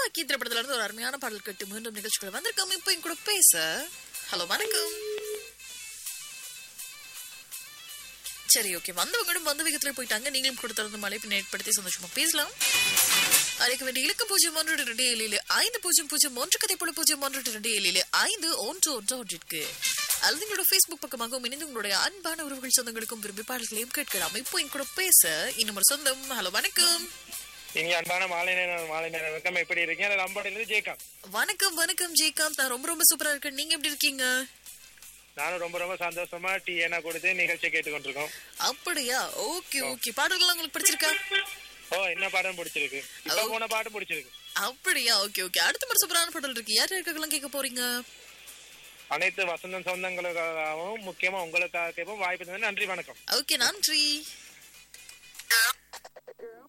துப்பாக்கி திரைப்படத்துல இருந்து ஒரு அருமையான பாடல் கேட்டு மீண்டும் நிகழ்ச்சிக்குள்ள வந்திருக்கோம் இப்போ என் கூட பேச ஹலோ வணக்கம் சரி ஓகே வந்தவங்களும் வந்த வேகத்துல போயிட்டாங்க நீங்களும் கூட தொடர்ந்து மழைப்பினை ஏற்படுத்தி சந்தோஷமா பேசலாம் அழைக்க வேண்டிய இலக்கு பூஜ்ஜியம் ஒன்று ரெண்டு ஏழில் ஐந்து பூஜ்ஜியம் பூஜ்ஜியம் ஒன்று கதை போல பூஜ்ஜியம் ஒன்று ரெண்டு ஏழில் ஐந்து ஒன்று ஒன்று ஒன்றிற்கு அல்லது எங்களோட ஃபேஸ்புக் பக்கமாகவும் இணைந்து உங்களுடைய அன்பான உறவுகள் சொந்தங்களுக்கும் விரும்பி பாடல்களையும் கேட்கலாம் இப்போ என் கூட பேச இன்னும் ஒரு சொந்தம் ஹலோ வணக்கம் இங்க அன்பான மாலை நேரம் மாலை நேரம் வணக்கம் எப்படி இருக்கீங்க நான் நம்படிலிருந்து ஜெயகாந்த் வணக்கம் வணக்கம் ஜெயகாந்த் நான் ரொம்ப ரொம்ப சூப்பரா இருக்கேன் நீங்க எப்படி இருக்கீங்க நானும் ரொம்ப ரொம்ப சந்தோஷமா டீ என்ன கொடுத்து நிகழ்ச்சியை கேட்டுக்கொண்டிருக்கோம் அப்படியா ஓகே ஓகே பாடல்கள்லாம் உங்களுக்கு பிடிச்சிருக்கா ஓ என்ன பாடம் பிடிச்சிருக்கு இப்ப ஓ. போன பாட்டு பிடிச்சிருக்கு அப்படியா ஓகே ஓகே அடுத்த மாதிரி சூப்பரான பாடல் இருக்கு யார் யாருக்கெல்லாம் கேட்க போறீங்க அனைத்து வசந்தம் சொந்தங்களுக்காகவும் முக்கியமா உங்களுக்காக கேட்போம் வாய்ப்பு தந்தது நன்றி வணக்கம் ஓகே நன்றி